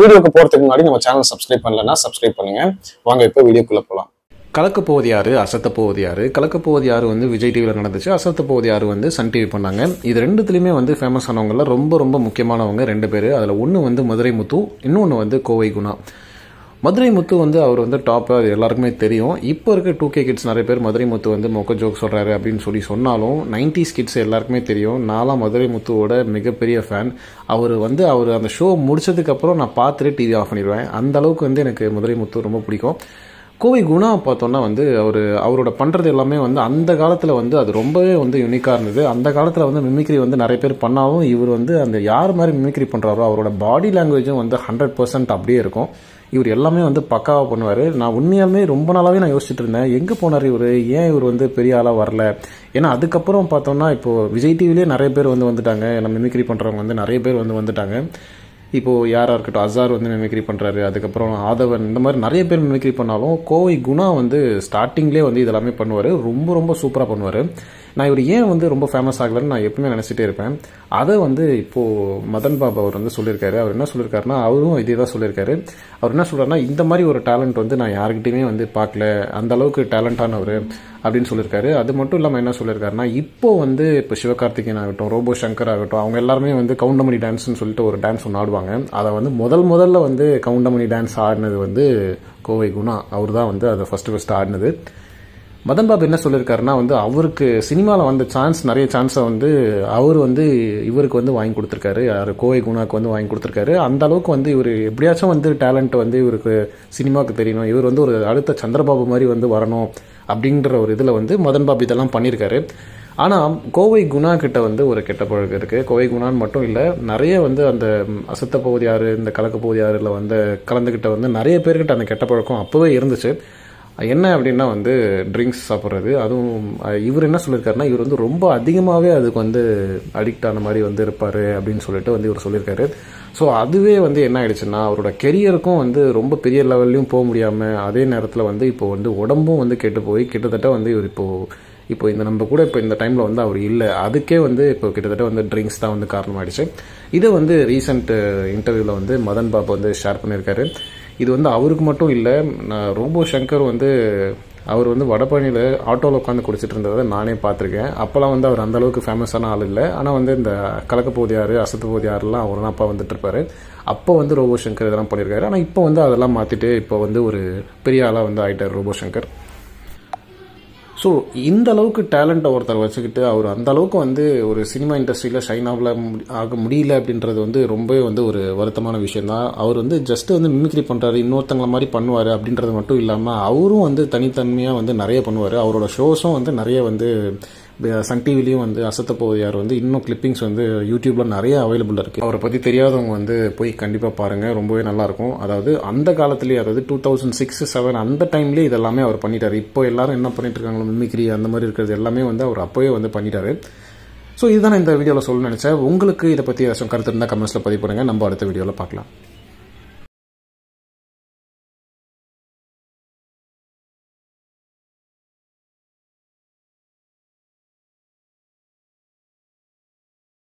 வீடியோக்கு போறதுக்கு முன்னாடி நம்ம சேனல் சப்ஸ்கிரைப் பண்ணலன்னா சப்ஸ்கிரைப் பண்ணுங்க வாங்க இப்போ வீடியோக்குள்ள போலாம் கலக்க போவது யாரு அசத்த போவது யாரு கலக்க போவது யாரு வந்து விஜய் டிவியில் நடந்துச்சு அசத்த போவது யாரு வந்து சன் டிவி பண்ணாங்க இது ரெண்டுத்துலையுமே வந்து ஃபேமஸ் ஆனவங்கள ரொம்ப ரொம்ப முக்கியமானவங்க ரெண்டு பேர் அதில் ஒன்று வந்து மதுரை முத்து இன்னொன்று வந்து கோவை குணா மதுரை முத்து வந்து அவர் வந்து டாப் அது எல்லாருக்குமே தெரியும் இப்போ இருக்க டூ கே கிட்ஸ் நிறைய பேர் மதுரை முத்து வந்து மொக்க ஜோக் சொல்கிறாரு அப்படின்னு சொல்லி சொன்னாலும் நைன்டிஸ் கிட்ஸ் எல்லாருக்குமே தெரியும் நான்லாம் மதுரை முத்துவோட மிகப்பெரிய ஃபேன் அவர் வந்து அவர் அந்த ஷோ முடிச்சதுக்கப்புறம் நான் பார்த்துட்டு டிவி ஆஃப் பண்ணிடுவேன் அந்த அளவுக்கு வந்து எனக்கு மதுரை முத்து ரொம்ப பிடிக்கும் கோவை குணா பார்த்தோன்னா வந்து அவர் அவரோட பண்ணுறது எல்லாமே வந்து அந்த காலத்தில் வந்து அது ரொம்பவே வந்து யூனிக்காக இருந்தது அந்த காலத்தில் வந்து மிமிக்ரி வந்து நிறைய பேர் பண்ணாலும் இவர் வந்து அந்த யார் மாதிரி மிமிக்ரி பண்ணுறாரோ அவரோட பாடி லாங்குவேஜும் வந்து ஹண்ட்ரட் பர்சன்ட் அப்படியே இருக்கும் இவர் எல்லாமே வந்து பக்காவாக பண்ணுவார் நான் உண்மையாலுமே ரொம்ப நாளாகவே நான் யோசிச்சுட்டு இருந்தேன் எங்கே போனார் இவர் ஏன் இவர் வந்து பெரிய ஆளாக வரல ஏன்னா அதுக்கப்புறம் பார்த்தோம்னா இப்போ விஜய் டிவிலே நிறைய பேர் வந்து வந்துட்டாங்க நம்ம மிமிக்ரி பண்ணுறவங்க வந்து நிறைய பேர் வந்து வந்துட்டாங்க இப்போது யாராக இருக்கட்டும் அசார் வந்து மிமிக்ரி பண்ணுறாரு அதுக்கப்புறம் ஆதவன் இந்த மாதிரி நிறைய பேர் மிமிக்ரி பண்ணாலும் கோவை குணா வந்து ஸ்டார்டிங்லேயே வந்து இதெல்லாமே பண்ணுவார் ரொம்ப ரொம்ப சூப்பராக பண்ணுவார் நான் இவர் ஏன் வந்து ரொம்ப ஃபேமஸ் ஆகலன்னு நான் எப்பவுமே நினச்சிட்டே இருப்பேன் அதை வந்து இப்போது மதன் பாபு அவர் வந்து சொல்லியிருக்காரு அவர் என்ன சொல்லியிருக்காருன்னா அவரும் இதே தான் சொல்லியிருக்காரு அவர் என்ன சொல்கிறாருன்னா இந்த மாதிரி ஒரு டேலண்ட் வந்து நான் யாருக்கிட்டையுமே வந்து பார்க்கல அந்த அளவுக்கு டேலண்டானவர் அப்படின்னு சொல்லியிருக்காரு அது மட்டும் இல்லாமல் என்ன சொல்லியிருக்காருன்னா இப்போ வந்து இப்போ சிவகார்த்திகேயன் ஆகட்டும் ரோபோ சங்கர் ஆகட்டும் அவங்க எல்லாருமே வந்து கவுண்டமணி டான்ஸ்னு சொல்லிட்டு ஒரு டான்ஸ் ஒன்று ஆடுவாங்க அதை வந்து முதல் முதல்ல வந்து கவுண்டமணி டான்ஸ் ஆடினது வந்து கோவை குணா அவர் தான் வந்து அதை ஃபஸ்ட்டு ஃபஸ்ட்டு ஆடினது மதன் பாபு என்ன சொல்லியிருக்காருன்னா வந்து அவருக்கு சினிமாவில் வந்த சான்ஸ் நிறைய சான்ஸை வந்து அவர் வந்து இவருக்கு வந்து வாங்கி கொடுத்துருக்காரு யார் கோவை குணாக்கு வந்து வாங்கி கொடுத்துருக்காரு அந்த அளவுக்கு வந்து இவர் எப்படியாச்சும் வந்து டேலண்ட் வந்து இவருக்கு சினிமாவுக்கு தெரியணும் இவர் வந்து ஒரு அடுத்த சந்திரபாபு மாதிரி வந்து வரணும் அப்படின்ற ஒரு இதில் வந்து மதன் பாபு இதெல்லாம் பண்ணியிருக்காரு ஆனால் கோவை குணா கிட்ட வந்து ஒரு கெட்ட பழக்கம் இருக்குது கோவை குணான்னு மட்டும் இல்லை நிறைய வந்து அந்த அசத்த போவது யார் இந்த கலக்க போவது யாரில் வந்து கலந்துக்கிட்ட வந்து நிறைய பேர்கிட்ட அந்த கெட்ட பழக்கம் அப்போவே இருந்துச்சு என்ன அப்படின்னா வந்து ட்ரிங்க்ஸ் சாப்பிட்றது அதுவும் இவர் என்ன சொல்லியிருக்காருன்னா இவர் வந்து ரொம்ப அதிகமாகவே அதுக்கு வந்து அடிக்ட் ஆன மாதிரி வந்து இருப்பார் அப்படின்னு சொல்லிட்டு வந்து இவர் சொல்லியிருக்காரு ஸோ அதுவே வந்து என்ன ஆயிடுச்சுன்னா அவரோட கெரியருக்கும் வந்து ரொம்ப பெரிய லெவல்லையும் போக முடியாமல் அதே நேரத்தில் வந்து இப்போ வந்து உடம்பும் வந்து கெட்டு போய் கிட்டத்தட்ட வந்து இவர் இப்போது இப்போ இந்த நம்ம கூட இப்போ இந்த டைமில் வந்து அவர் இல்லை அதுக்கே வந்து இப்போ கிட்டத்தட்ட வந்து ட்ரிங்க்ஸ் தான் வந்து காரணமாயிடுச்சு இதை வந்து ரீசெண்ட் இன்டர்வியூவில் வந்து மதன் பாபு வந்து ஷேர் பண்ணியிருக்காரு இது வந்து அவருக்கு மட்டும் இல்லை நான் ரோபோ சங்கர் வந்து அவர் வந்து வடபழனியில் ஆட்டோவில் உட்காந்து குடிச்சிட்டு இருந்ததை நானே பார்த்துருக்கேன் அப்போல்லாம் வந்து அவர் அந்தளவுக்கு ஃபேமஸான ஆள் இல்லை ஆனால் வந்து இந்த கலக்க போது யார் அசத்து போது யாரெல்லாம் அவர் தான் அப்பா வந்துட்டு இருப்பாரு அப்போ வந்து ரோபோ சங்கர் இதெல்லாம் பண்ணியிருக்காரு ஆனால் இப்போ வந்து அதெல்லாம் மாற்றிட்டு இப்போ வந்து ஒரு பெரிய ஆளாக வந்து ஆகிட்டார் ரோபோ சங்கர் ஸோ இந்த அளவுக்கு டேலண்ட்டை ஒருத்தர் வச்சுக்கிட்டு அவர் அந்த அளவுக்கு வந்து ஒரு சினிமா இண்டஸ்ட்ரியில் ஷைன் ஆகல ஆக முடியல அப்படின்றது வந்து ரொம்பவே வந்து ஒரு வருத்தமான விஷயம் தான் அவர் வந்து ஜஸ்ட் வந்து மிமிக்ரி பண்ணுறாரு இன்னொருத்தங்கள மாதிரி பண்ணுவார் அப்படின்றது மட்டும் இல்லாமல் அவரும் வந்து தனித்தன்மையாக வந்து நிறைய பண்ணுவார் அவரோட ஷோஸும் வந்து நிறைய வந்து சன் டிவிலையும் வந்து அசத்த போவது யார் வந்து இன்னும் கிளிப்பிங்ஸ் வந்து யூடியூப்ல நிறைய அவைலபிள் இருக்கு அவரை பத்தி தெரியாதவங்க வந்து போய் கண்டிப்பா பாருங்க ரொம்பவே நல்லா இருக்கும் அதாவது அந்த காலத்திலேயே அதாவது டூ தௌசண்ட் சிக்ஸ் செவன் அந்த டைம்லேயே இதெல்லாமே அவர் பண்ணிட்டாரு இப்போ எல்லாரும் என்ன பண்ணிட்டு இருக்காங்களோ மிமிக்ரி அந்த மாதிரி இருக்கிறது எல்லாமே வந்து அவர் அப்போவே வந்து பண்ணிட்டாரு ஸோ இதுதான் இந்த வீடியோவில் சொல்ல நினைச்சேன் உங்களுக்கு இதை பற்றி ஏதாச்சும் கருத்து இருந்தால் கமெண்ட்ஸில் பதிவு பண்ணுங்க நம்ம அடுத்த வீடியோவில் பார்க்கலாம்